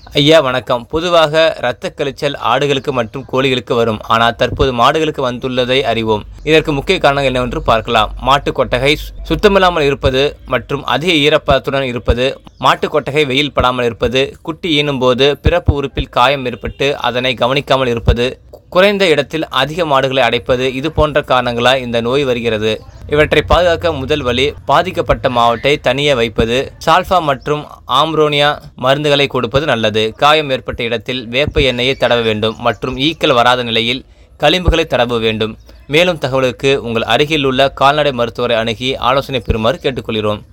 ஐயா வணக்கம் பொதுவாக இரத்த கழிச்சல் ஆடுகளுக்கு மற்றும் கோழிகளுக்கு வரும் ஆனால் தற்போது மாடுகளுக்கு வந்துள்ளதை அறிவோம் இதற்கு முக்கிய காரணங்கள் என்னவென்று பார்க்கலாம் மாட்டு கொட்டகை சுத்தமில்லாமல் இருப்பது மற்றும் அதிக ஈரப்பதத்துடன் இருப்பது மாட்டு கொட்டகை வெயில் படாமல் இருப்பது குட்டி ஈனும் போது பிறப்பு உறுப்பில் காயம் ஏற்பட்டு அதனை கவனிக்காமல் இருப்பது குறைந்த இடத்தில் அதிக மாடுகளை அடைப்பது இது போன்ற காரணங்களால் இந்த நோய் வருகிறது இவற்றை பாதுகாக்க முதல் வழி பாதிக்கப்பட்ட மாவட்டை தனியே வைப்பது சால்ஃபா மற்றும் ஆம்ரோனியா மருந்துகளை கொடுப்பது நல்லது காயம் ஏற்பட்ட இடத்தில் வேப்ப எண்ணெயை தடவ வேண்டும் மற்றும் ஈக்கள் வராத நிலையில் களிம்புகளை தடவ வேண்டும் மேலும் தகவலுக்கு உங்கள் அருகில் உள்ள கால்நடை மருத்துவரை அணுகி ஆலோசனை பெறுமாறு கேட்டுக்கொள்கிறோம்